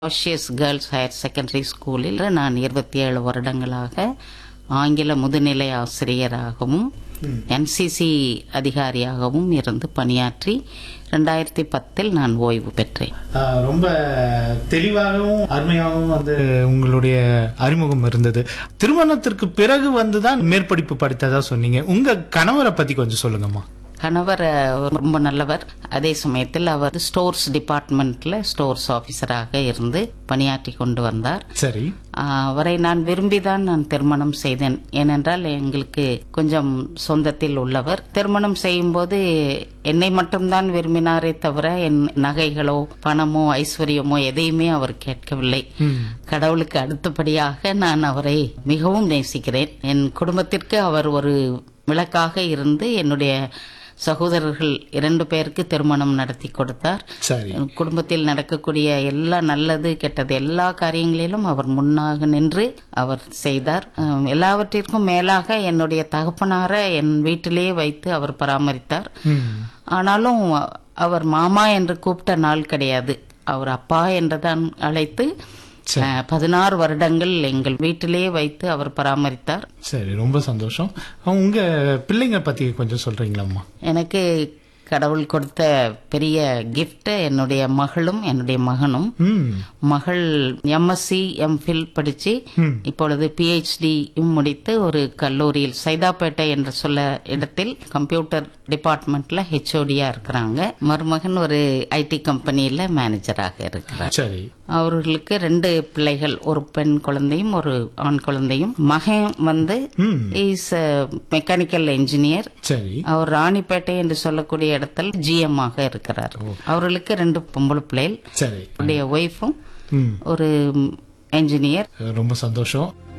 ஆஷியஸ் girls higher secondary ஸ்கூலில் நான் இருபத்தி ஏழு வருடங்களாக ஆங்கில முதுநிலை ஆசிரியராகவும் என்சிசி அதிகாரியாகவும் இருந்து பணியாற்றி ரெண்டாயிரத்தி பத்தில் நான் ஓய்வு பெற்றேன் ஆஹ் ரொம்ப தெளிவாகவும் அருமையாகவும் வந்து உங்களுடைய அறிமுகம் இருந்தது திருமணத்திற்கு பிறகு வந்துதான் மேற்படிப்பு படித்ததா சொன்னீங்க உங்க கணவரை பத்தி கொஞ்சம் சொல்லுங்கம்மா கணவர் அஹ், ரொம்ப நல்லவர் அதே சமயத்தில் அவர் ஸ்டோர்ஸ் டிபார்ட்மெண்ட்ல ஸ்டோர்ஸ் ஆபீசராக இருந்து பணியாற்றி கொண்டு வந்தார் சரி ஆஹ், அவரை நான் விரும்பிதான் நான் திருமணம் செய்தேன் ஏனென்றால் எங்களுக்கு கொஞ்சம் சொந்தத்தில் உள்ளவர் திருமணம் செய்யும்போது என்னை மட்டும்தான் விரும்பினாரே தவிர என் நகைகளோ பணமோ ஐஸ்வர்யமோ எதையுமே அவர் கேட்கவில்லை கடவுளுக்கு அடுத்தபடியாக நான் அவரை மிகவும் நேசிக்கிறேன் என் குடும்பத்திற்கு அவர் ஒரு விளக்காக இருந்து என்னுடைய சகோதரர்கள் இரண்டு பேருக்கு திருமணம் நடத்தி கொடுத்தார் சரி குடும்பத்தில் நடக்கக்கூடிய எல்லா நல்லது கெட்டது எல்லா காரியங்களிலும் அவர் முன்னாக நின்று அவர் செய்தார் அஹ், எல்லாவற்றிற்கும் மேலாக என்னுடைய தகப்பனார என் வீட்டிலேயே வைத்து அவர் பராமரித்தார் ம். ஆனாலும் அவர் மாமா என்று கூப்பிட்ட நாள் கிடையாது அவர் அப்பா என்றுதான் அழைத்து அஹ், பதினாறு வருடங்கள் எங்கள் வீட்டிலேயே வைத்து அவர் பராமரித்தார் சரி ரொம்ப சந்தோஷம் உங்க பிள்ளைங்க பத்தி கொஞ்சம் சொல்றீங்களாம்மா எனக்கு கடவுள் கொடுத்த பெரிய gift என்னுடைய மகளும் என்னுடைய மகனும் ம் மகள் எம்எஸ்சி எம்ஃபில் படிச்சு இப்பொழுது பிஹெச்டி முடித்து ஒரு கல்லூரியில் சைதாப்பேட்டை என்று சொல்ல இடத்தில் கம்ப்யூட்டர் டிபார்ட்மெண்ட்ல ஹெச்ஓடியா இருக்கிறாங்க மருமகன் ஒரு ஐடி கம்பெனியில மேனேஜராக இருக்கிறார் சரி அவர்களுக்கு ரெண்டு பிள்ளைகள் ஒரு பெண் குழந்தையும் ஒரு ஆண் குழந்தையும் மகன் வந்து ம் இஸ் மெக்கானிக்கல் என்ஜினியர் சரி அவர் ராணிப்பேட்டை என்று சொல்லக்கூடிய இடத்தில் ஜிஎம் ஆக இருக்கிறார் அவர்களுக்கு ரெண்டு பொம்பளை பிள்ளைகள் சரி அவருடைய ஒய்ஃபும் ம் ஒரு என்ஜினியர் ரொம்ப சந்தோஷம்